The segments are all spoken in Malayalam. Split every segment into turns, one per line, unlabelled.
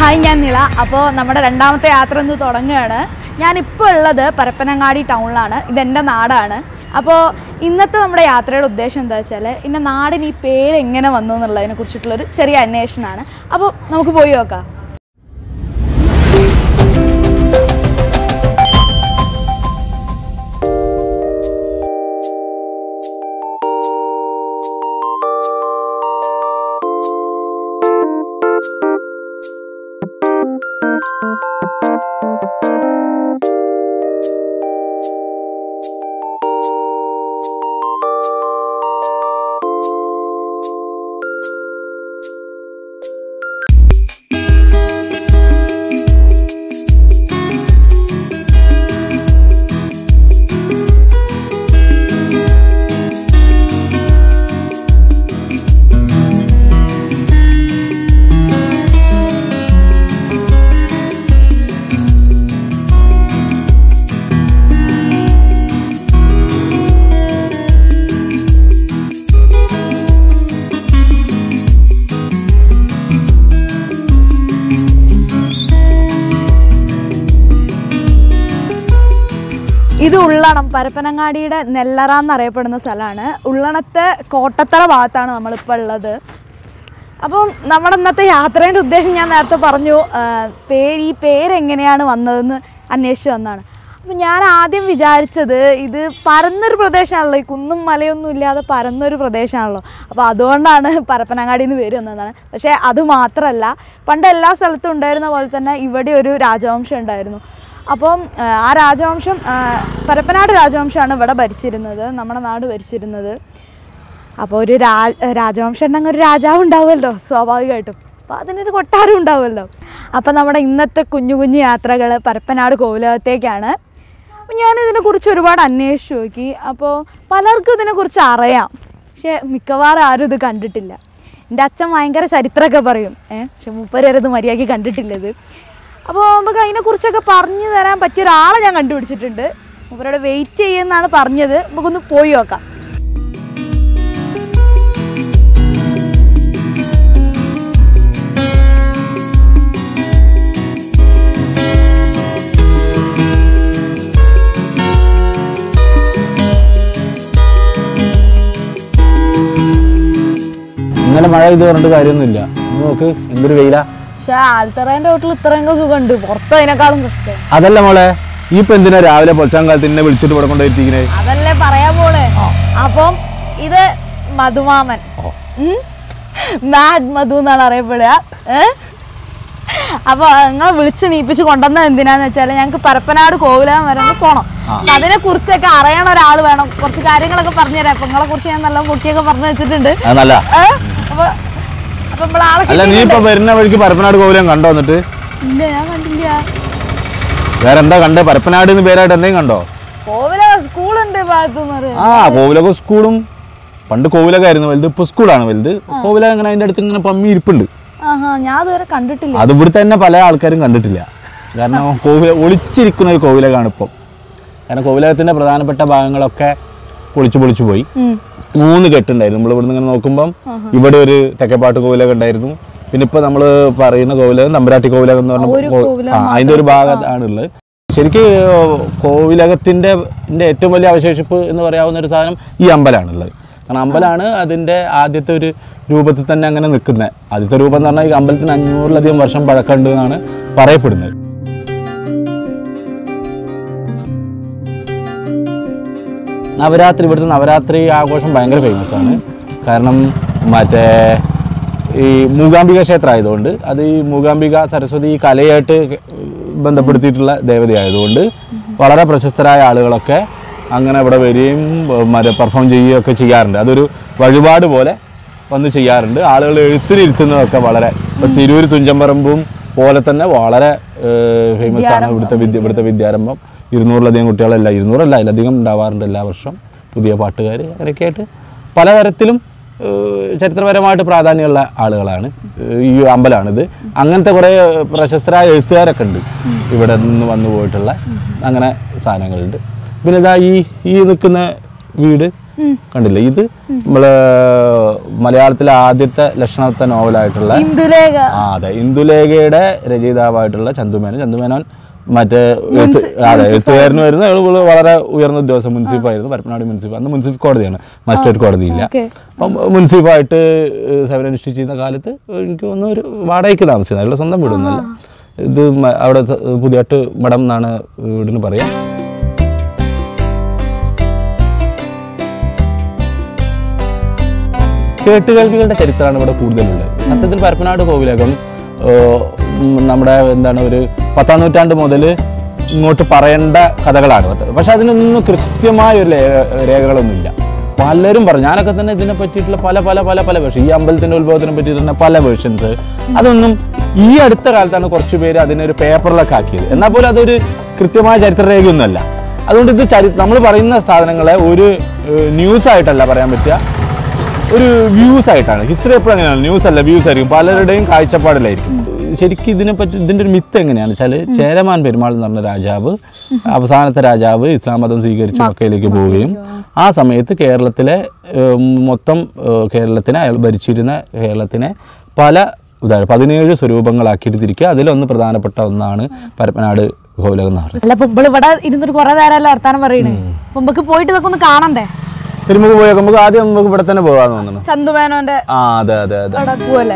ഹായ് ഞാൻ നിള അപ്പോൾ നമ്മുടെ രണ്ടാമത്തെ യാത്ര ഇന്ന് തുടങ്ങുകയാണ് ഞാനിപ്പോൾ ഉള്ളത് പരപ്പനങ്ങാടി ടൗണിലാണ് ഇതെൻ്റെ നാടാണ് അപ്പോൾ ഇന്നത്തെ നമ്മുടെ യാത്രയുടെ ഉദ്ദേശം എന്താ വെച്ചാൽ ഇന്ന നാടിന് ഈ പേര് എങ്ങനെ വന്നു എന്നുള്ളതിനെ കുറിച്ചിട്ടുള്ളൊരു ചെറിയ അന്വേഷണമാണ് അപ്പോൾ നമുക്ക് പോയി നോക്കാം ഇത് ഉള്ളണം പരപ്പനങ്ങാടിയുടെ നെല്ലറ എന്നറിയപ്പെടുന്ന സ്ഥലമാണ് ഉള്ളണത്തെ കോട്ടത്തറ ഭാഗത്താണ് നമ്മളിപ്പോൾ ഉള്ളത് അപ്പം നമ്മുടെ ഇന്നത്തെ യാത്രേൻ്റെ ഉദ്ദേശം ഞാൻ നേരത്തെ പറഞ്ഞു ആ, പേര് ഈ പേരെങ്ങനെയാണ് വന്നതെന്ന് അന്വേഷിച്ച് വന്നതാണ് അപ്പം ഞാൻ ആദ്യം വിചാരിച്ചത് ഇത് പരന്നൊരു പ്രദേശമാണല്ലോ ഈ കുന്നും മലയൊന്നും ഇല്ലാതെ പരന്നൊരു പ്രദേശമാണല്ലോ അപ്പോൾ അതുകൊണ്ടാണ് പരപ്പനങ്ങാടി എന്ന് പേര് വന്നതാണ് പക്ഷേ അത് മാത്രമല്ല പണ്ട് എല്ലാ സ്ഥലത്തും ഉണ്ടായിരുന്ന പോലെ തന്നെ ഇവിടെ ഒരു രാജവംശം ഉണ്ടായിരുന്നു അപ്പം ആ, ആ രാജവംശം ആ, പരപ്പനാട് രാജവംശമാണ് ഇവിടെ ഭരിച്ചിരുന്നത് നമ്മുടെ നാട് ഭരിച്ചിരുന്നത് അപ്പോൾ ഒരു രാ രാജവംശം ഉണ്ടെങ്കിൽ ഒരു രാജാവ് ഉണ്ടാവുമല്ലോ സ്വാഭാവികമായിട്ടും അപ്പോൾ അതിനൊരു കൊട്ടാരം ഉണ്ടാവുമല്ലോ അപ്പോൾ നമ്മുടെ ഇന്നത്തെ കുഞ്ഞു കുഞ്ഞു യാത്രകൾ പരപ്പനാട് കോവിലകത്തേക്കാണ് അപ്പോൾ ഞാനിതിനെക്കുറിച്ച് ഒരുപാട് അന്വേഷിച്ച് നോക്കി അപ്പോൾ പലർക്കും ഇതിനെക്കുറിച്ച് അറിയാം പക്ഷേ മിക്കവാറും ആരും ഇത് കണ്ടിട്ടില്ല എൻ്റെ അച്ഛൻ ഭയങ്കര ചരിത്രമൊക്കെ പറയും ഏഹ് പക്ഷെ മൂപ്പരത് മര്യാദയ്ക്ക് കണ്ടിട്ടില്ല ഇത് അപ്പോൾ നമുക്ക് അതിനെക്കുറിച്ചൊക്കെ പറഞ്ഞു തരാൻ പറ്റിയ ഒരാളെ ഞാൻ കണ്ടുപിടിച്ചിട്ടുണ്ട് മൂപ്പരോട് വെയിറ്റ് ചെയ്യുമെന്നാണ് പറഞ്ഞത് നമുക്കൊന്ന് പോയി നോക്കാം
ഇന്നലെ മഴ ഇത് പറഞ്ഞിട്ട് കാര്യമൊന്നുമില്ല ഇന്ന് നോക്ക് എന്തൊരു വെയിലാ
പക്ഷെ ആൽത്തറേന്റെ വീട്ടിൽ ഇത്രയൊക്കെ സുഖമുണ്ട് പുറത്ത് അതിനേക്കാളും കഷ്ടം
അതല്ല മോളെ ഈ ഇപ്പൊ എന്തിനാ രാവിലെ പൊളിച്ചാൻ കാലത്ത് എന്നെ വിളിച്ചിട്ട് ഇവിടെ കൊണ്ടുപോയിരിക്കുന്നത്
അതല്ലേ പറയാൻ പോണേ അപ്പം ഇത് മധുമാമൻ മാഡ് മധു എന്നാണ് അറിയപ്പെടുക ഏ? അപ്പൊ നിങ്ങൾ വിളിച്ച് നീപ്പിച്ച് കൊണ്ടുവന്നത് എന്തിനാന്ന് വെച്ചാൽ ഞങ്ങൾക്ക് പരപ്പനാട് കോവിലകം വരെ ഒന്ന് പോണം അപ്പൊ അതിനെ കുറിച്ചൊക്കെ അറിയണ ഒരാൾ വേണം കുറച്ച് കാര്യങ്ങളൊക്കെ പറഞ്ഞുതരാം അപ്പൊ നിങ്ങളെ കുറിച്ച് ഞാൻ നല്ല പൊട്ടിയൊക്കെ പറഞ്ഞു വെച്ചിട്ടുണ്ട്
അത് നല്ല
ഏ? അപ്പൊ അപ്പൊ നമ്മളാളെ
അല്ല നീ ഇപ്പൊ വരുന്ന വഴിക്ക് പരപ്പനാട് കോവിലം കണ്ടോ എന്നിട്ട്
ഇല്ല ഞാൻ കണ്ടില്ല
വേറെ എന്താ കണ്ടേ പരപ്പനാട് എന്ന് പേരായിട്ട് എന്തെങ്കിലും കണ്ടോ
കോവില സ്കൂളുണ്ട് ഭാഗത്തുനിന്ന്
ആ കോവിലക സ്കൂളും പണ്ട് കോവിലക ആയിരുന്നു വലുത് ഇപ്പൊ സ്കൂളാണ് വലുത് കോവിലക ഇങ്ങനെ അതിന്റെ അടുത്ത് ഇങ്ങനെ പമ്മി ഇരിപ്പുണ്ട്
ആഹാ ഞാൻ ഇതുവരെ കണ്ടിട്ടില്ല
അത് ഇവിടുത്തെ തന്നെ പല ആൾക്കാരും കണ്ടിട്ടില്ല കാരണം കോവില ഒളിച്ചിരിക്കുന്ന ഒരു കോവിലകാണ് ഇപ്പം കാരണം കോവിലകത്തിന്റെ പ്രധാനപ്പെട്ട ഭാഗങ്ങളൊക്കെ പൊളിച്ചു പൊളിച്ചു പോയി
ഉം.
മൂന്ന് കെട്ടുണ്ടായിരുന്നു നമ്മൾ ഇവിടുന്ന് ഇങ്ങനെ നോക്കുമ്പം ഇവിടെ ഒരു തെക്കേപ്പാട്ട് കോവിലകം ഉണ്ടായിരുന്നു പിന്നെ ഇപ്പൊ നമ്മൾ പറയുന്ന കോവിലകം തമ്പരാട്ടി കോവിലകം എന്ന് പറഞ്ഞ
ഒരു
കോ-
കോവിലകം
ആ, അതിന്റെ ഒരു ഭാഗത്താണുള്ളത് ശരിക്ക് കോവിലകത്തിന്റെ ന്റെ ഏറ്റവും വലിയ അവശേഷിപ്പ് എന്ന് പറയാവുന്ന ഒരു സാധനം ഈ അമ്പലമാണുള്ളത് കാരണം അമ്പലമാണ് അതിന്റെ ആദ്യത്തെ ഒരു രൂപത്തിൽ തന്നെ അങ്ങനെ നിൽക്കുന്നത് ആദ്യത്തെ രൂപം എന്ന് പറഞ്ഞാൽ ഈ അമ്പലത്തിന് അഞ്ഞൂറിലധികം വർഷം പഴക്കമുണ്ട് എന്നാണ് പറയപ്പെടുന്നത് നവരാത്രി ഇവിടുത്തെ നവരാത്രി ആഘോഷം ഭയങ്കര ഫേമസ് ആണ് കാരണം മറ്റേ ഈ മൂകാംബിക ക്ഷേത്രം ആയതുകൊണ്ട് അത് ഈ മൂകാംബിക സരസ്വതി ഈ കലയായിട്ട് ബന്ധപ്പെടുത്തിയിട്ടുള്ള ദേവതയായതുകൊണ്ട് വളരെ പ്രശസ്തരായ ആളുകളൊക്കെ അങ്ങനെ ഇവിടെ വരികയും ഏർ മറ്റേ പെർഫോം ചെയ്യുകയും ഒക്കെ ചെയ്യാറുണ്ട് അതൊരു വഴിപാട് പോലെ വന്ന് ചെയ്യാറുണ്ട് ആളുകൾ എഴുത്തിനിരുത്തുന്നതൊക്കെ വളരെ ഇപ്പോൾ തിരൂർ തുഞ്ചമ്പറമ്പും പോലെ തന്നെ വളരെ ഫേമസ് ആണ് ഇവിടുത്തെ വിദ്യ ഇവിടുത്തെ വിദ്യാരംഭം ഇരുന്നൂറിലധികം കുട്ടികളല്ല ഇരുന്നൂറല്ല അതിലധികം ഉണ്ടാവാറുണ്ട് എല്ലാ വർഷം പുതിയ പാട്ടുകാർ അങ്ങനെയൊക്കെ ആയിട്ട് പലതരത്തിലും ഏഹ്, ചരിത്രപരമായിട്ട് പ്രാധാന്യമുള്ള ആളുകളാണ് ഏഹ്, ഈ അമ്പലമാണിത് അങ്ങനത്തെ കുറേ പ്രശസ്തരായ എഴുത്തുകാരൊക്കെ ഉണ്ട് ഇവിടെ നിന്ന് വന്നു പോയിട്ടുള്ള അങ്ങനെ സാധനങ്ങളുണ്ട് പിന്നെ ഇതാ ഈ ഈ നിൽക്കുന്ന വീട് കണ്ടില്ലേ ഇത് നമ്മള് മലയാളത്തിലെ ആദ്യത്തെ ലക്ഷണത്തെ നോവലായിട്ടുള്ള
ഇന്ദുലേഖ
ആ അതെ ഇന്ദുലേഖയുടെ രചയിതാവായിട്ടുള്ള ചന്തുമേനോൻ ചന്തുമേനോൻ മറ്റേ എഴുത്ത് അതെ എഴുത്തുകാരന് വരുന്ന ഇവള് വളരെ ഉയർന്ന ഉദ്യോഗസ്ഥ മുൻസിപ്പായിരുന്നു പരപ്പനാട് മുൻസിപ്പ് അന്ന് മുൻസിഫ് കോടതിയാണ് മജിസ്ട്രേറ്റ് കോടതിയില്ല
ഓക്കെ
അപ്പം മുൻസിപ്പായിട്ട് സേവനമനുഷ്ഠിച്ചിരുന്ന കാലത്ത് എനിക്ക് തോന്നുന്നു ഒരു വാടകയ്ക്ക് താമസിക്കുന്നത് അയാളുടെ സ്വന്തം വീടൊന്നുമല്ല ഇത് മ- അവിടെ ത- പുതിയായിട്ട് മഠം എന്നാണ് വീടിന് പറയാം കേട്ടുകേൾവികളുടെ ചരിത്രമാണ് ഇവിടെ കൂടുതലുള്ളത് സത്യത്തിൽ പരപ്പനാട് കോവിലകം ഏഹ്, ഉം, നമ്മുടെ എന്താണ് ഒരു പത്താം നൂറ്റാണ്ട് മുതൽ ഇങ്ങോട്ട് പറയേണ്ട കഥകളാണ് പത്ത് പക്ഷെ അതിനൊന്നും കൃത്യമായ ഒരു രേ- രേഖകളൊന്നുമില്ല പലരും പറഞ്ഞു ഞാനൊക്കെ തന്നെ ഇതിനെ പറ്റിയിട്ടുള്ള പല പല പല പല വേർഷൻ ഈ അമ്പലത്തിന്റെ ഉത്ഭവത്തിനെ പറ്റിയിട്ട് തന്നെ പല വേർഷൻസ് അതൊന്നും ഈ അടുത്ത കാലത്താണ് കുറച്ച് പേര് അതിനെ ഒരു പേപ്പറിലൊക്കെ ആക്കിയത് എന്നാൽ പോലും അതൊരു കൃത്യമായ ചരിത്രരേഖയൊന്നുമല്ല അതുകൊണ്ട് ഇത് ചരി നമ്മൾ പറയുന്ന സാധനങ്ങളെ ഒരു ന്യൂസ് ആയിട്ടല്ല പറയാൻ പറ്റുക ഒരു വ്യൂസ് ആയിട്ടാണ് ഹിസ്റ്ററി എപ്പോഴും അങ്ങനെയാണ് ന്യൂസ് അല്ല വ്യൂസ് ആയിരിക്കും പലരുടെയും കാഴ്ചപ്പാടിലായിരിക്കും ശരിക്കും ഇതിനെ പറ്റി ഇതിൻ്റെ ഒരു മിത്ത് എങ്ങനെയാണ് വെച്ചാൽ ചേരമാൻ പെരുമാൾ എന്ന് പറഞ്ഞ രാജാവ് അവസാനത്തെ രാജാവ് ഇസ്ലാം മതം സ്വീകരിച്ച് മക്കയിലേക്ക് പോവുകയും ആ സമയത്ത് കേരളത്തിലെ ഏഹ്, മൊത്തം ഏഹ്, കേരളത്തിനെ അയാൾ ഭരിച്ചിരുന്ന കേരളത്തിനെ പല ഇതാണ് പതിനേഴ് സ്വരൂപങ്ങളാക്കിയിട്ട് തിരിക്കുക അതിലൊന്ന് പ്രധാനപ്പെട്ട ഒന്നാണ് പരപ്പനാട് കോവിലകം എന്ന് പറയുന്നത്
അല്ല ഇപ്പൊ ഇവള് ഇവിടെ ഇരുന്നിട്ട് കുറെ നേരമല്ലേ വർത്താനം പറയണേ അപ്പൊ നമുക്ക് പോയിട്ട് ഇതൊക്കെ ഒന്ന് കാണണ്ടേ
തിരുമുഖ പോയാൽ നമുക്ക് ആദ്യം നമുക്ക് ഇവിടെ തന്നെ പോകാമെന്ന് തോന്നുന്നു
ചന്തുമേനോന്റെ
ആ അതെ അതെ അതെ
അവിടെ പോവല്ലേ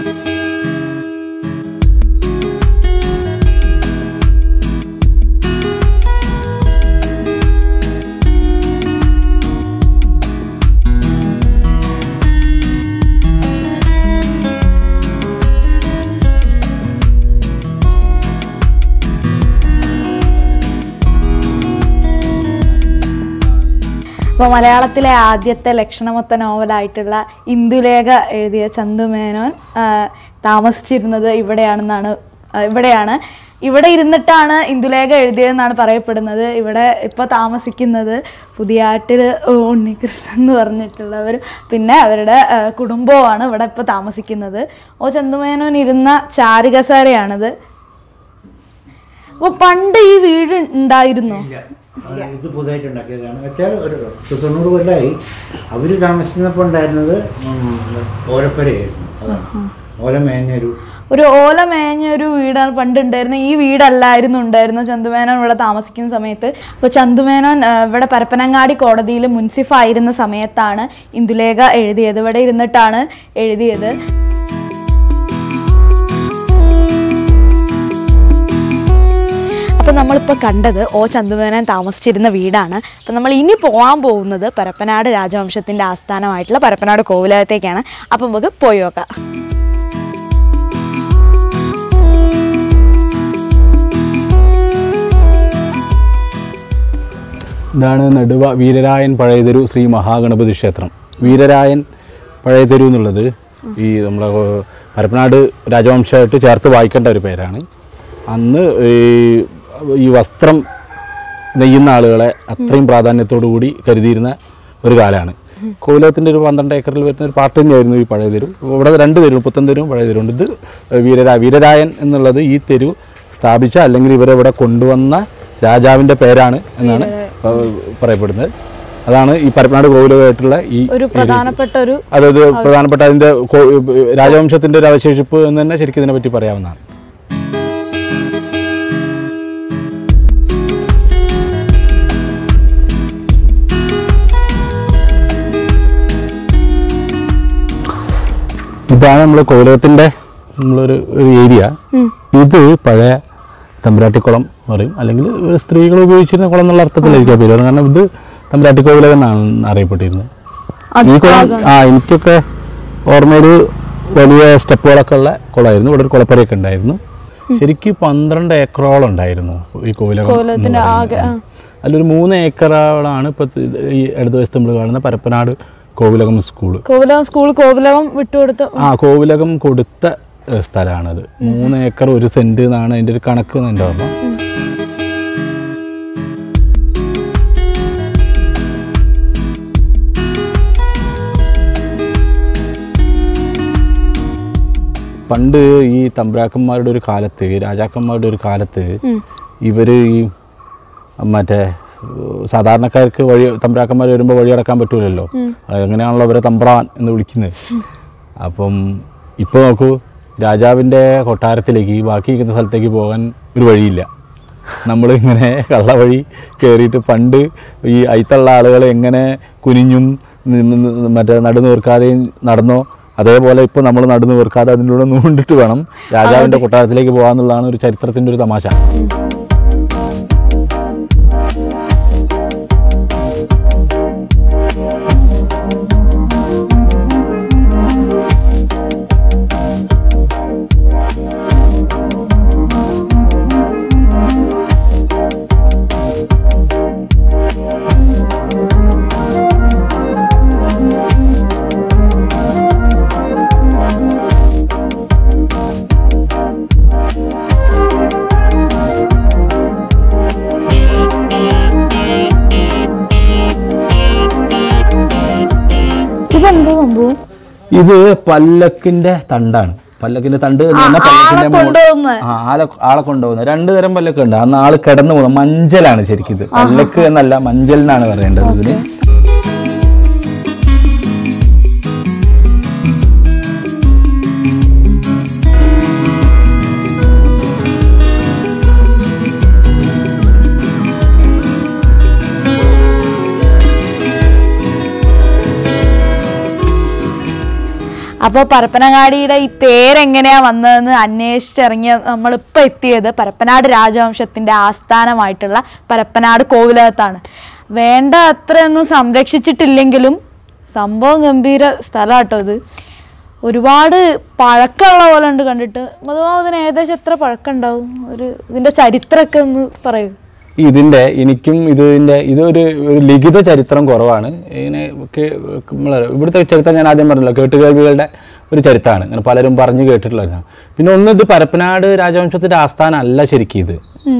അപ്പോൾ മലയാളത്തിലെ ആദ്യത്തെ ലക്ഷണമൊത്ത നോവലായിട്ടുള്ള ഇന്ദുലേഖ എഴുതിയ ചന്തുമേനോൻ ആ, താമസിച്ചിരുന്നത് ഇവിടെയാണെന്നാണ് ആ, ഇവിടെയാണ് ഇവിടെ ഇരുന്നിട്ടാണ് ഇന്ദുലേഖ എഴുതിയതെന്നാണ് പറയപ്പെടുന്നത് ഇവിടെ ഇപ്പോൾ താമസിക്കുന്നത് പുതിയാട്ടിൽ ഉണ്ണികൃഷ്ണൻ എന്ന് പറഞ്ഞിട്ടുള്ളവർ പിന്നെ അവരുടെ ആ, കുടുംബവുമാണ് ഇവിടെ ഇപ്പോൾ താമസിക്കുന്നത് ഓ ചന്തുമേനോൻ ഇരുന്ന ചാരുകസാരയാണിത് അപ്പോൾ പണ്ട് ഈ വീട് ഉണ്ടായിരുന്നോ
ഇല്ല അത് ഇത് പുതുതായിട്ട് ഉണ്ടാക്കിയതാണ് വെച്ചാൽ ഒരു പത്ത് തൊണ്ണൂറ് കൊല്ലമായി അവർ താമസിക്കുന്നപ്പോൾ ഉണ്ടായിരുന്നത് ഉം, ഓലപ്പുരയായിരുന്നു അതാണ് ഓല മേഞ്ഞൊരു
ഒരു ഓല മേഞ്ഞ ഒരു വീടാണ് പണ്ട് ഉണ്ടായിരുന്നത് ഈ വീടല്ലായിരുന്നു ഉണ്ടായിരുന്നത് ചന്തുമേനോൻ ഇവിടെ താമസിക്കുന്ന സമയത്ത് അപ്പോൾ ചന്തുമേനോൻ ആ, ഇവിടെ പരപ്പനങ്ങാടി കോടതിയിൽ മുൻസിഫായിരുന്ന സമയത്താണ് ഇന്ദുലേഖ എഴുതിയത് ഇവിടെ ഇരുന്നിട്ടാണ് എഴുതിയത് അപ്പോൾ നമ്മളിപ്പോൾ കണ്ടത് ഓ ചന്തുമേനോൻ താമസിച്ചിരുന്ന വീടാണ് അപ്പോൾ നമ്മൾ ഇനി പോകാൻ പോകുന്നത് പരപ്പനാട് രാജവംശത്തിൻ്റെ ആസ്ഥാനമായിട്ടുള്ള പരപ്പനാട് കോവിലകത്തേക്കാണ് അപ്പോൾ നമുക്ക് പോയി നോക്കാം
ഇതാണ് നെടുവ വീരരായൻ പഴയതെരു ശ്രീ മഹാഗണപതി ക്ഷേത്രം വീരരായൻ പഴയതെരു എന്നുള്ളത് ഈ നമ്മളെ ഏർ, പരപ്പനാട് രാജവംശമായിട്ട് ചേർത്ത് വായിക്കേണ്ട ഒരു പേരാണ് അന്ന് ഈ ഈ വസ്ത്രം നെയ്യുന്ന ആളുകളെ അത്രയും പ്രാധാന്യത്തോടു കൂടി കരുതിയിരുന്ന ഒരു കാലമാണ് കോവിലത്തിൻ്റെ ഒരു പന്ത്രണ്ട് ഏക്കറിൽ വരുന്ന ഒരു പാട്ട് തന്നെയായിരുന്നു ഈ പഴയ തെരു ഇവിടെ രണ്ട് തെരുവ് പുത്തൻ തെരുവും പഴയ തെരുവുണ്ട് ഇത് വീരരാ വീരരായൻ എന്നുള്ളത് ഈ തെരു സ്ഥാപിച്ച അല്ലെങ്കിൽ ഇവരെ ഇവിടെ കൊണ്ടുവന്ന രാജാവിൻ്റെ പേരാണ് എന്നാണ് ഏഹ് പറയപ്പെടുന്നത് അതാണ് ഈ പരപ്പനാട് കോവിലുമായിട്ടുള്ള ഈ
ഒരു പ്രധാനപ്പെട്ട ഒരു
അതായത് പ്രധാനപ്പെട്ട അതിൻ്റെ കോ- രാജവംശത്തിൻ്റെ ഒരു അവശേഷിപ്പ് എന്ന് തന്നെ ശരിക്കും ഇതിനെപ്പറ്റി പറയാവുന്നതാണ് ഇതാണ് നമ്മൾ കോവിലകത്തിൻ്റെ നമ്മളൊരു ഒരു ഏരിയ ഇത് പഴയ തമ്പുരാട്ടിക്കുളം എന്ന് പറയും അല്ലെങ്കിൽ ഒരു സ്ത്രീകൾ ഉപയോഗിച്ചിരുന്ന കുളം എന്നുള്ള അർത്ഥത്തിലായിരിക്കും പേര് പറയുന്നത്. കാരണം ഇത് തമ്പുരാട്ടിക്കോവിലകം എന്നാണ് അറിയപ്പെട്ടിരുന്നത് ഈ കുളം ആ എനിക്കൊക്കെ ഓർമ്മയിൽ വലിയ സ്റ്റെപ്പുകളൊക്കെ ഉള്ള കുളമായിരുന്നു ഇവിടെ ഒരു കുളപ്പരയൊക്കെ ഉണ്ടായിരുന്നു ശരിക്കും പന്ത്രണ്ട് ഏക്കറോളം ഉണ്ടായിരുന്നു ഈ കോവിലകം എന്ന്
കോവിലകത്തിന്റെ ആകെ,
പറയുന്നത്. അതിലൊരു മൂന്ന് ഏക്കറുകളാണ് ഇപ്പോൾ ഈ ഇടതുവശത്ത് നമ്മൾ കാണുന്ന പരപ്പനാട് കോവിലകം സ്കൂള്
കോവിലകം സ്കൂൾ കോവിലകം വിട്ടുകൊടുത്തു
ആ കോവിലകം കൊടുത്ത ഏഹ്, സ്ഥലമാണത് മൂന്ന് ഏക്കർ ഒരു സെന്റ് എന്നാണ് അതിൻ്റെ ഒരു കണക്ക് എന്ന് എൻ്റെ ഓർമ്മ പണ്ട് ഈ തമ്പ്രാക്കന്മാരുടെ ഒരു കാലത്ത് ഈ രാജാക്കന്മാരുടെ ഒരു കാലത്ത് ഇവർ ഈ മറ്റേ ഏഹ് സാധാരണക്കാർക്ക് വഴി തമ്പ്രാക്കന്മാർ വരുമ്പോൾ വഴി അടക്കാൻ പറ്റൂലല്ലോ അങ്ങനെയാണല്ലോ അവരെ തമ്പ്രാൻ എന്ന് വിളിക്കുന്നത് അപ്പം ഇപ്പോൾ നോക്കൂ രാജാവിൻ്റെ കൊട്ടാരത്തിലേക്ക് ഈ ബാക്കി നിൽക്കുന്ന സ്ഥലത്തേക്ക് പോകാൻ ഒരു വഴിയില്ല നമ്മൾ ഇങ്ങനെ കള്ള വഴി കയറിയിട്ട് പണ്ട് ഈ അയിത്തുള്ള ആളുകൾ എങ്ങനെ കുനിഞ്ഞും നിന്ന് നിന്ന് മറ്റേ നടു നീർക്കാതെയും നടന്നോ അതേപോലെ ഇപ്പോൾ നമ്മൾ നടു നീർക്കാതെ അതിലൂടെ നൂണ്ടിട്ട് വേണം രാജാവിൻ്റെ കൊട്ടാരത്തിലേക്ക് പോകാന്നുള്ളതാണ് ഒരു ചരിത്രത്തിൻ്റെ ഒരു തമാശ
ഇതെന്താ സംഭവം
ഇത് പല്ലക്കിന്റെ തണ്ടാണ് പല്ലക്കിന്റെ തണ്ട് എന്ന് പറഞ്ഞാൽ
ആളെ
പല്ലക്കിന്റെ മുകൾ-
കൊണ്ടുപോകുന്നത്
ആ ആളെ ആളെ കൊണ്ടുപോകുന്നത് രണ്ട് തരം പല്ലക്ക് ഉണ്ട് അന്ന് ആള് കിടന്നു പോകുന്നത് മഞ്ചലാണ് ശരിക്കും ഇത് പല്ലക്ക് എന്നല്ല മഞ്ചൽ എന്നാണ് പറയേണ്ടത് ഇതിന്
അപ്പോൾ പരപ്പനങ്ങാടിയുടെ ഈ പേരെങ്ങനെയാ വന്നതെന്ന് അന്വേഷിച്ചിറങ്ങിയ നമ്മളിപ്പോൾ എത്തിയത് പരപ്പനാട് രാജവംശത്തിന്റെ ആസ്ഥാനമായിട്ടുള്ള പരപ്പനാട് കോവിലകത്താണ് വേണ്ട അത്രയൊന്നും സംരക്ഷിച്ചിട്ടില്ലെങ്കിലും സംഭവം ഗംഭീര സ്ഥലമാട്ടോ ഇത് ഒരുപാട് പഴക്കമുള്ള പോലെ ഉണ്ട് കണ്ടിട്ട് മധുവാ ഇതിന് ഏകദേശം എത്ര പഴക്കം ഉണ്ടാവും ഒരു ഇതിന്റെ ചരിത്രമൊക്കെ ഒന്ന് പറയൂ
ഇതിന്റെ എനിക്കും ഇതിന്റെ ഇതൊരു ഒരു ലിഖിത ചരിത്രം കുറവാണ് ഇങ്ങനെ കേ- നമ്മളെ ഇവിടുത്തെ ചരിത്രം ഞാൻ ആദ്യം പറഞ്ഞല്ലോ കേട്ടുകേൾവികളുടെ ഒരു ചരിത്രമാണ് ഇങ്ങനെ പലരും പറഞ്ഞു കേട്ടിട്ടുള്ളതാണ് പിന്നെ ഒന്ന് ഇത് പരപ്പനാട് രാജവംശത്തിന്റെ ആസ്ഥാനം അല്ല ശരിക്കും ഇത്
ഉം.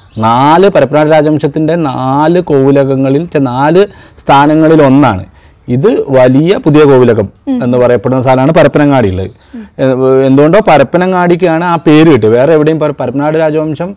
നാല് പരപ്പനാട് രാജവംശത്തിന്റെ നാല് കോവിലകങ്ങളിൽ ചെ- നാല് സ്ഥാനങ്ങളിൽ ഒന്നാണ് ഇത് വലിയ പുതിയ കോവിലകം എന്ന് പറയപ്പെടുന്ന സ്ഥലമാണ് പരപ്പനങ്ങാടി ഉള്ളത് ഏഹ് എന്തുകൊണ്ടോ പരപ്പനങ്ങാടിക്കാണ് ആ പേര് കിട്ടിയത് വേറെ എവിടെയും പര- പരപ്പനാട് രാജവംശം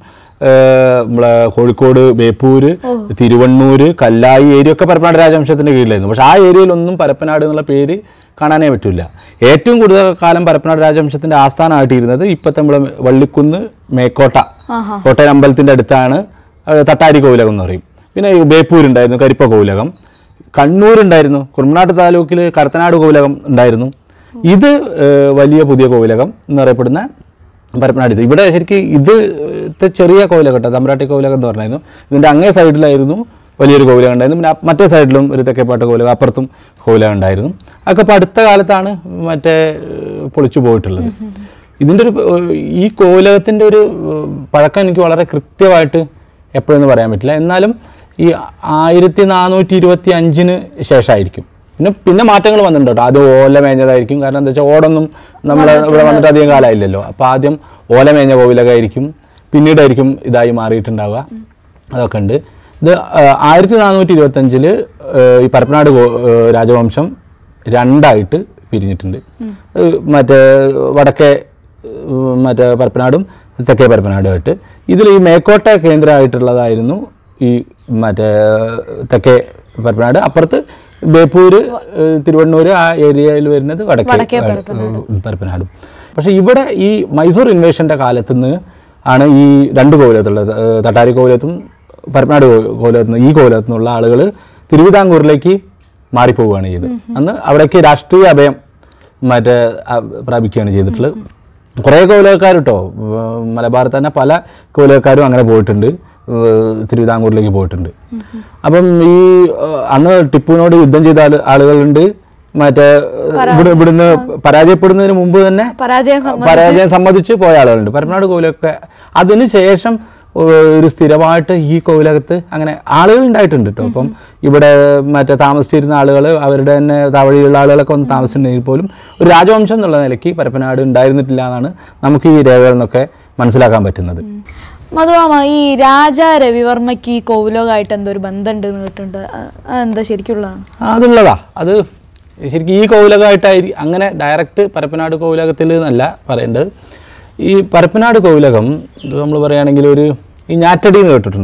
ഏഹ് നമ്മളെ കോഴിക്കോട് ബേപ്പൂര് തിരുവണ്ണൂര് കല്ലായി ഏരിയ ഒക്കെ പരപ്പനാട് രാജവംശത്തിന്റെ കീഴിലായിരുന്നു പക്ഷെ ആ ഏരിയയിലൊന്നും പരപ്പനാട് എന്നുള്ള പേര് കാണാനേ പറ്റില്ല ഏറ്റവും കൂടുതൽ കാലം പരപ്പനാട് രാജവംശത്തിന്റെ ആസ്ഥാനമായിട്ടിരുന്നത് ഇപ്പോഴത്തെ നമ്മളെ വള്ളിക്കുന്ന് മേക്കോട്ട കോട്ടയം അമ്പലത്തിന്റെ അടുത്താണ് അത് തട്ടാരി കോവിലകം എന്ന് പറയും പിന്നെ ഈ ബേപ്പൂരുണ്ടായിരുന്നു കരിപ്പ കോവിലകം കണ്ണൂരുണ്ടായിരുന്നു കുറുമനാട് താലൂക്കിൽ കരത്തനാട് കോവിലകം ഉണ്ടായിരുന്നു ഇത് ഏഹ്, വലിയ പുതിയ കോവിലകം എന്നറിയപ്പെടുന്ന പരപ്പനാട് ഇത് ഇവിടെ ശരിക്കും ഇത് ത്തെ ചെറിയ കോവിലകം കേട്ടോ തമ്പ്രാട്ടി കോവിലകം എന്ന് പറഞ്ഞായിരുന്നു ഇതിൻ്റെ അങ്ങേ സൈഡിലായിരുന്നു വലിയൊരു കോവിലകം ഉണ്ടായിരുന്നു പിന്നെ അ- മറ്റേ സൈഡിലും ഒരു തെക്കേപ്പാട്ട് കോവിലകം അപ്പുറത്തും കോവിലകം ഉണ്ടായിരുന്നു അതൊക്കെ ഇപ്പോൾ അടുത്ത കാലത്താണ് മറ്റേ ഏഹ്, പൊളിച്ചു പോയിട്ടുള്ളത് ഇതിൻ്റെ ഒരു ഏഹ്, ഈ കോവിലകത്തിൻ്റെ ഒരു ഏഹ്, പഴക്കം എനിക്ക് വളരെ കൃത്യമായിട്ട് എപ്പോഴെന്ന് പറയാൻ പറ്റില്ല എന്നാലും ഈ ആയിരത്തി നാനൂറ്റി ഇരുപത്തി അഞ്ചിന് ശേഷമായിരിക്കും പിന്നെ പിന്നെ മാറ്റങ്ങൾ വന്നിട്ടുണ്ട് കേട്ടോ ആദ്യം ഓല മേഞ്ഞതായിരിക്കും കാരണം എന്താ വെച്ചാൽ ഓടൊന്നും നമ്മൾ ഇവിടെ വന്നിട്ട് അധികം കാലമായില്ലല്ലോ അപ്പോൾ ആദ്യം ഓല മേഞ്ഞ കോവിലകമായിരിക്കും പിന്നീടായിരിക്കും ഇതായി മാറിയിട്ടുണ്ടാവുക അതൊക്കെ ഉണ്ട് ഇത് ആയിരത്തി നാനൂറ്റി ഇരുപത്തഞ്ചില് ഈ പരപ്പനാട് കോ- ഏഹ് രാജവംശം രണ്ടായിട്ട് പിരിഞ്ഞിട്ടുണ്ട് ഏഹ് മറ്റേ വടക്കേ ഏഹ് മറ്റേ പരപ്പനാടും തെക്കേ പരപ്പനാടുമായിട്ട് ഇതിൽ ഈ മേക്കോട്ട കേന്ദ്രമായിട്ടുള്ളതായിരുന്നു ഈ മറ്റേ തെക്കേ പരപ്പനാട് അപ്പുറത്ത് ബേപ്പൂര് ഏഹ് തിരുവണ്ണൂര് ആ ഏരിയയിൽ വരുന്നത് വടക്കേ ഏഹ് പരപ്പനാടും പക്ഷേ ഇവിടെ ഈ മൈസൂർ ഇൻവേഷൻ്റെ കാലത്തുനിന്ന് ആണ് ഈ രണ്ട് കോവിലത്തുള്ളത് ഏഹ് തട്ടാരി കോവിലത്തും പരപ്പനാട് കോ- കോവിലത്തുനിന്ന് ഈ കോവിലത്തു നിന്നുള്ള ആളുകൾ തിരുവിതാംകൂറിലേക്ക് മാറിപ്പോവുകയാണ് ചെയ്തത് അന്ന് അവിടേക്ക് രാഷ്ട്രീയ അഭയം മറ്റേ ആ, പ്രാപിക്കുകയാണ് ചെയ്തിട്ടുള്ളത് കുറേ കോവിലക്കാർ കേട്ടോ മലബാറിൽ തന്നെ പല കോവിലക്കാരും അങ്ങനെ പോയിട്ടുണ്ട് ഏഹ് തിരുവിതാംകൂറിലേക്ക് പോയിട്ടുണ്ട് അപ്പം ഈ ഏഹ് അന്ന് ടിപ്പുവിനോട് യുദ്ധം ചെയ്ത ആള് ആളുകളുണ്ട് മറ്റേ ഇവിടെ ഇവിടുന്ന് പരാജയപ്പെടുന്നതിന് മുമ്പ് തന്നെ
പരാജയം സം-
പരാജയം സമ്മതിച്ച് പോയ ആളുകളുണ്ട് പരപ്പനാട് കോവിലൊക്കെ അതിന് ശേഷം ഏഹ്, ഒരു സ്ഥിരമായിട്ട് ഈ കോവിലകത്ത് അങ്ങനെ ആളുകൾ ഉണ്ടായിട്ടുണ്ട് കേട്ടോ അപ്പം ഇവിടെ മറ്റേ താമസിച്ചിരുന്ന ആളുകൾ അവരുടെ തന്നെ താവഴിയുള്ള ആളുകളൊക്കെ വന്ന് താമസിച്ചിട്ടുണ്ടെങ്കിൽ പോലും ഒരു രാജവംശം എന്നുള്ള നിലയ്ക്ക് പരപ്പനാട് ഉണ്ടായിരുന്നിട്ടില്ല എന്നാണ് നമുക്ക് ഈ രേഖകളിൽ നിന്നൊക്കെ മനസ്സിലാക്കാൻ പറ്റുന്നത്
മധുവാമ ഈ രാജ രവിവർമ്മയ്ക്ക് ഈ കോവിലോകായിട്ട് എന്തോ ഒരു ബന്ധമുണ്ട് എന്ന് കേട്ടിട്ടുണ്ട് അ- അതെന്താ ശരിക്കുള്ളതാണ്
ആ, അതുള്ളതാ അത് ശരിക്കും ഈ കോവിലകമായിട്ടായിരിക്കും അങ്ങനെ ഡയറക്റ്റ് പരപ്പനാട് കോവിലകത്തിൽ എന്നല്ല പറയേണ്ടത് ഈ പരപ്പനാട് കോവിലകം നമ്മൾ പറയുകയാണെങ്കിൽ ഒരു ഈ ഞാറ്റടി എന്ന് കേട്ടിട്ടുണ്ടോ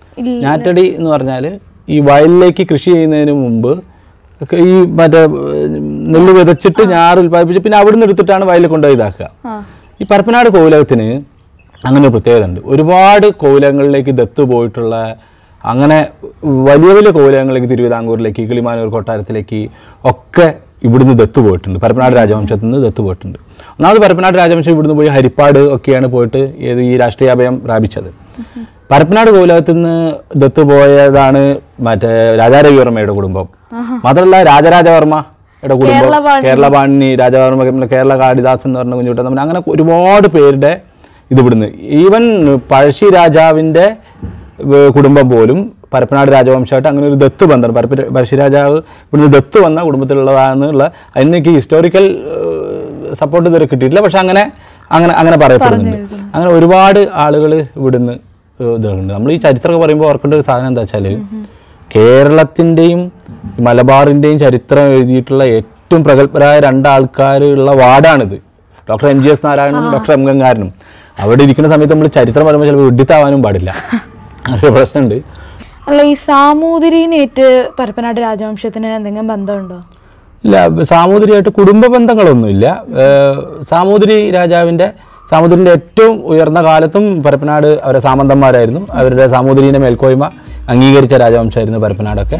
ഞാറ്റടി എന്ന് പറഞ്ഞാൽ ഈ വയലിലേക്ക് കൃഷി ചെയ്യുന്നതിന് മുമ്പ് ഒക്കെ ഈ മറ്റേ ഏർ, നെല്ല് വിതച്ചിട്ട് ഞാറ് ഉൽപ്പാദിപ്പിച്ച് പിന്നെ അവിടുന്ന് എടുത്തിട്ടാണ് വയലിൽ കൊണ്ടുപോയി ഇതാക്കുക ഈ പരപ്പനാട് കോവിലകത്തിന് അങ്ങനെ ഒരു പ്രത്യേകത ഉണ്ട് ഒരുപാട് കോവിലകങ്ങളിലേക്ക് ദത്ത് പോയിട്ടുള്ള അങ്ങനെ വലിയ വലിയ കോവിലകങ്ങളിലേക്ക് തിരുവിതാംകൂറിലേക്ക് കിളിമാനൂർ കൊട്ടാരത്തിലേക്ക് ഒക്കെ ഇവിടുന്ന് ദത്ത് പോയിട്ടുണ്ട് പരപ്പനാട് രാജവംശത്തിൽ നിന്ന് ദത്ത് പോയിട്ടുണ്ട് ഒന്നാമത് പരപ്പനാട് രാജവംശം ഇവിടുന്ന് പോയി ഹരിപ്പാട് ഒക്കെയാണ് പോയിട്ട് ഏത് ഈ രാഷ്ട്രീയാഭയം പ്രാപിച്ചത് പരപ്പനാട് കോവിലകത്ത് നിന്ന് ദത്ത് പോയതാണ് മറ്റേ രാജാരവിവർമ്മയുടെ കുടുംബം മാത്രമല്ല രാജരാജവർമ്മയുടെ കുടുംബം
കേരളപാണി.
കേരള പാണി രാജവർമ്മ പിന്നെ കേരള കാളിദാസ് എന്ന് പറഞ്ഞ കുഞ്ഞുട്ടൻ തമ്മിൽ അങ്ങനെ ഒരുപാട് പേരുടെ ഇത് ഇവിടുന്ന് ഈവൻ പഴശ്ശി രാജാവിൻ്റെ ഏർ, കുടുംബം പോലും പരപ്പനാട് രാജവംശമായിട്ട് അങ്ങനെ ഒരു ദത്ത് ബന്ധം പരപ്പ പഴശ്ശി രാജാവ് ഇവിടുന്ന് ദത്ത് വന്ന കുടുംബത്തിലുള്ളതാണെന്നുള്ള അതിനെനിക്ക് ഹിസ്റ്റോറിക്കൽ സപ്പോർട്ട് ഇതുവരെ കിട്ടിയിട്ടില്ല പക്ഷെ അങ്ങനെ അങ്ങനെ അങ്ങനെ പറയപ്പെടുന്നുണ്ട് അങ്ങനെ ഒരുപാട് ആളുകൾ ഇവിടുന്ന് ഏർ, ഇതുണ്ട് നമ്മൾ ഈ ചരിത്രമൊക്കെ പറയുമ്പോൾ ഓർക്കേണ്ട ഒരു സാധനം എന്താ വെച്ചാൽ കേരളത്തിൻ്റെയും മലബാറിൻ്റെയും ചരിത്രം എഴുതിയിട്ടുള്ള ഏറ്റവും പ്രഗത്ഭരായ രണ്ടാൾക്കാരുള്ള വാർഡാണിത് ഡോക്ടർ എം ജി എസ് നാരായണനും ഡോക്ടർ എം ഗംഗാരനും അവിടെ ഇരിക്കുന്ന സമയത്ത് നമ്മൾ ചരിത്രം പറയുമ്പോൾ ചിലപ്പോൾ വിഡിത്താവാനും പാടില്ല ഒരു പ്രശ്നമുണ്ട്
അല്ല ഈ സാമൂതിരീനേറ്റ് പരപ്പനാട് രാജവംശത്തിന് എന്തെങ്കിലും ബന്ധമുണ്ടോ
ഇല്ല സാമൂതിരിയായിട്ട് കുടുംബ ബന്ധങ്ങളൊന്നുമില്ല ഏഹ് സാമൂതിരി രാജാവിൻ്റെ സാമൂതിരിൻ്റെ ഏറ്റവും ഉയർന്ന കാലത്തും പരപ്പനാട് അവരെ സാമന്തന്മാരായിരുന്നു അവരുടെ സാമൂതിരീൻ്റെ മേൽക്കോയ്മ അംഗീകരിച്ച രാജവംശമായിരുന്നു പരപ്പനാടൊക്കെ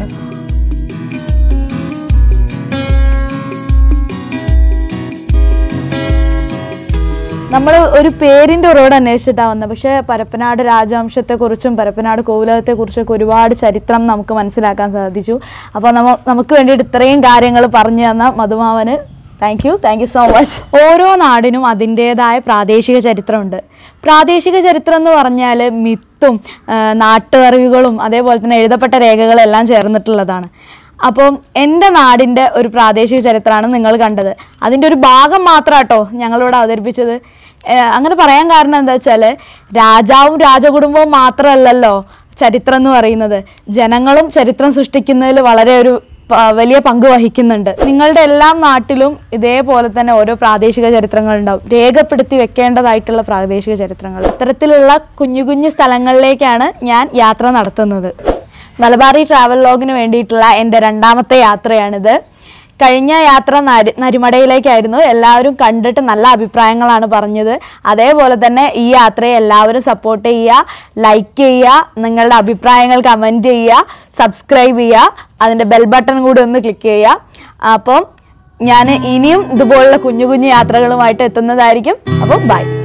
നമ്മൾ ഒരു പേരിന്റെ ഉറവിടം അന്വേഷിച്ചിട്ടാണ് വന്നത് പക്ഷേ പരപ്പനാട് രാജവംശത്തെക്കുറിച്ചും പരപ്പനാട് കോവിലകത്തെക്കുറിച്ചൊക്കെ ഒരുപാട് ചരിത്രം നമുക്ക് മനസ്സിലാക്കാൻ സാധിച്ചു അപ്പോൾ നമ്മ നമുക്ക് വേണ്ടിയിട്ട് ഇത്രയും കാര്യങ്ങൾ പറഞ്ഞു തന്ന മധുമാവന് thank you thank you so much ഓരോ നാടിനും അതിൻ്റേതായ പ്രാദേശിക ചരിത്രമുണ്ട് പ്രാദേശിക ചരിത്രം എന്ന് പറഞ്ഞാൽ മിത്തും ആ, നാട്ടുറിവുകളും അതേപോലെ തന്നെ എഴുതപ്പെട്ട രേഖകളും എല്ലാം ചേർന്നിട്ടുള്ളതാണ് അപ്പം എൻ്റെ നാടിൻ്റെ ഒരു പ്രാദേശിക ചരിത്രമാണ് നിങ്ങൾ കണ്ടത് അതിൻ്റെ ഒരു ഭാഗം മാത്രം കേട്ടോ ഞങ്ങളിവിടെ അവതരിപ്പിച്ചത് ഏഹ് അങ്ങനെ പറയാൻ കാരണം എന്താ വെച്ചാൽ രാജാവും രാജകുടുംബവും മാത്രമല്ലല്ലോ ചരിത്രം എന്ന് പറയുന്നത് ജനങ്ങളും ചരിത്രം സൃഷ്ടിക്കുന്നതിൽ വളരെ ഒരു പ- വലിയ പങ്ക് വഹിക്കുന്നുണ്ട് നിങ്ങളുടെ എല്ലാം നാട്ടിലും ഇതേപോലെ തന്നെ ഓരോ പ്രാദേശിക ചരിത്രങ്ങൾ ഉണ്ടാവും രേഖപ്പെടുത്തി വെക്കേണ്ടതായിട്ടുള്ള പ്രാദേശിക ചരിത്രങ്ങൾ അത്തരത്തിലുള്ള കുഞ്ഞു കുഞ്ഞു സ്ഥലങ്ങളിലേക്കാണ് ഞാൻ യാത്ര നടത്തുന്നത് മലബാറി ട്രാവൽ ലോഗിന് വേണ്ടിയിട്ടുള്ള എൻ്റെ രണ്ടാമത്തെ യാത്രയാണിത് കഴിഞ്ഞ യാത്ര നരി നരിമടയിലേക്കായിരുന്നു എല്ലാവരും കണ്ടിട്ട് നല്ല അഭിപ്രായങ്ങളാണ് പറഞ്ഞത് അതേപോലെ തന്നെ ഈ യാത്രയെ എല്ലാവരും സപ്പോർട്ട് ചെയ്യുക ലൈക്ക് ചെയ്യുക നിങ്ങളുടെ അഭിപ്രായങ്ങൾ കമൻറ്റ് ചെയ്യുക സബ്സ്ക്രൈബ് ചെയ്യുക അതിൻ്റെ ബെൽ ബട്ടൺ കൂടി ഒന്ന് ക്ലിക്ക് ചെയ്യുക അപ്പം ഞാൻ ഇനിയും ഇതുപോലുള്ള കുഞ്ഞു കുഞ്ഞു യാത്രകളുമായിട്ട് എത്തുന്നതായിരിക്കും അപ്പം ബൈ